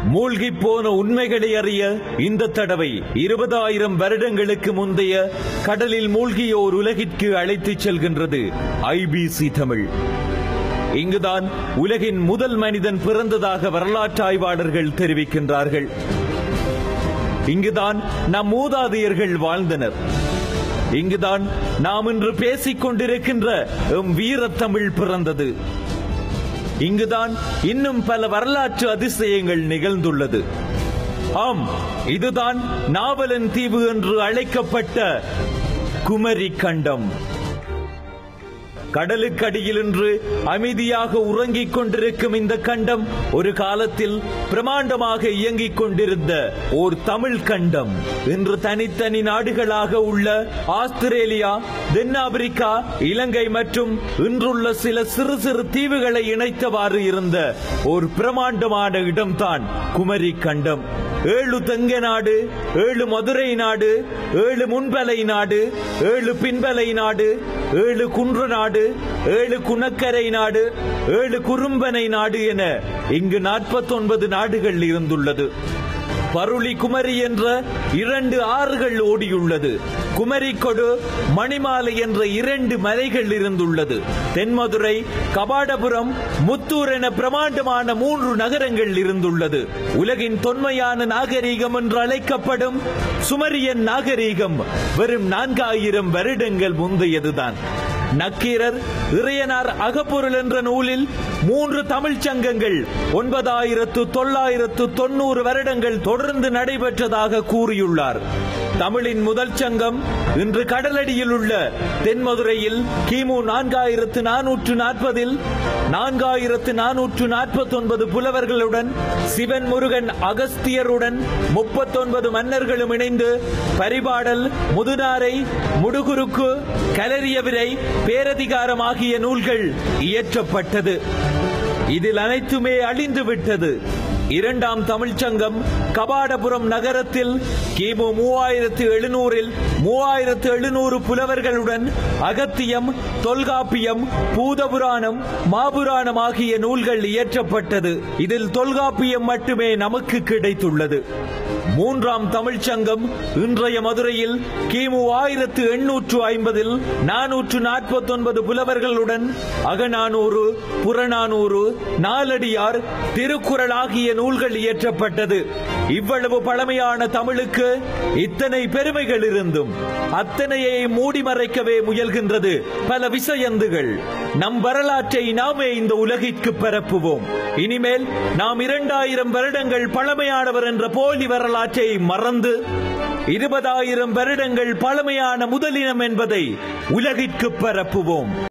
மூழ்கி போன உண்மைகளை அறிய இந்த தடவை இருபதாயிரம் வருடங்களுக்கு முந்தைய கடலில் மூழ்கிய ஓர் உலகிற்கு அழைத்துச் செல்கின்றது ஐபிசி தமிழ் இங்குதான் உலகின் முதல் மனிதன் பிறந்ததாக வரலாற்று ஆய்வாளர்கள் தெரிவிக்கின்றார்கள் இங்குதான் நம் மூதாதையர்கள் வாழ்ந்தனர் இங்குதான் நாம் இன்று பேசிக் கொண்டிருக்கின்ற எம் வீரத்தமிழ் பிறந்தது இங்குதான் இன்னும் பல வரலாற்று அதிசயங்கள் நிகழ்ந்துள்ளது ஆம் இதுதான் நாவலன் தீவு என்று அழைக்கப்பட்ட குமரி கண்டம் கடலுக்கடியில் இன்று அமைதியாக உறங்கிக் கொண்டிருக்கும் இந்த கண்டம் ஒரு காலத்தில் பிரமாண்டமாக இயங்கிக் கொண்டிருந்த ஓர் தமிழ் கண்டம் இன்று தனித்தனி நாடுகளாக உள்ள ஆஸ்திரேலியா தென்னாப்பிரிக்கா இலங்கை மற்றும் இன்றுள்ள சில சிறு சிறு தீவுகளை இணைத்தவாறு இருந்த ஒரு பிரமாண்டமான இடம்தான் குமரி கண்டம் ஏழு தெங்க நாடு ஏழு மதுரை நாடு ஏழு முன்பலை நாடு ஏழு பின்பலை நாடு ஏழு குன்ற நாடு ஏழு குணக்கரை நாடு ஏழு குறும்பனை நாடு என இங்கு நாற்பத்தொன்பது நாடுகள் இருந்துள்ளது பருளி குமரி என்ற இரண்டு ஆறுகள் ஓடியுள்ளது குமரிக்கொடு மணிமாலை என்ற இரண்டு மலைகள் இருந்துள்ளது தென்மதுரை கபாடபுரம் முத்தூர் என பிரமாண்டமான மூன்று நகரங்கள் இருந்துள்ளது உலகின் தொன்மையான நாகரீகம் என்று அழைக்கப்படும் சுமரியன் நாகரீகம் வெறும் நான்காயிரம் வருடங்கள் முந்தையதுதான் நக்கீரர் இறையனார் அகப்பொருள் என்ற நூலில் மூன்று தமிழ்ச் சங்கங்கள் ஒன்பதாயிரத்து தொள்ளாயிரத்து தொண்ணூறு வருடங்கள் தொடர்ந்து நடைபெற்றதாக கூறியுள்ளார் தமிழின் முதல் சங்கம் இன்று கடலடியில் உள்ள தென்மதுரையில் கிமு நான்காயிரத்து நானூற்று நாற்பதில் நான்காயிரத்து நானூற்று நாற்பத்தி ஒன்பது புலவர்களுடன் சிவன் முருகன் அகஸ்தியருடன் முப்பத்தொன்பது மன்னர்களும் இணைந்து பரிபாடல் முதுநாரை முடுகுருக்கு கலரியவிரை பேரதிகாரம் ஆகிய நூல்கள் இயற்றப்பட்டது இதில் அனைத்துமே அழிந்து விட்டது இரண்டாம் தமிழ்ச்சங்கம் கபாடபுரம் நகரத்தில் கிமு மூவாயிரத்து எழுநூறில் மூவாயிரத்து எழுநூறு புலவர்களுடன் அகத்தியம் தொல்காப்பியம் பூதபுராணம் மாபுராணம் ஆகிய நூல்கள் இயற்றப்பட்டது இதில் தொல்காப்பியம் மட்டுமே நமக்கு கிடைத்துள்ளது மூன்றாம் தமிழ்ச்சங்கம் இன்றைய மதுரையில் கிமு ஆயிரத்து எண்ணூற்று ஐம்பதில் நானூற்று நாற்பத்தி ஒன்பது புலவர்களுடன் அகநானூறு புறநானூறு நாலடியார் திருக்குறள் ஆகிய நூல்கள் இயற்றப்பட்டது இவ்வளவு பழமையான தமிழுக்கு இத்தனை பெருமைகள் இருந்தும் அத்தனையை மூடி மறைக்கவே முயல்கின்றது பல விஷயந்துகள் நம் வரலாற்றை நாமே இந்த உலகிற்கு பரப்புவோம் இனிமேல் நாம் இரண்டாயிரம் வருடங்கள் பழமையானவர் என்ற போலி வரலாற்றை மறந்து இருபதாயிரம் வருடங்கள் பழமையான முதலினம் என்பதை உலகிற்கு பரப்புவோம்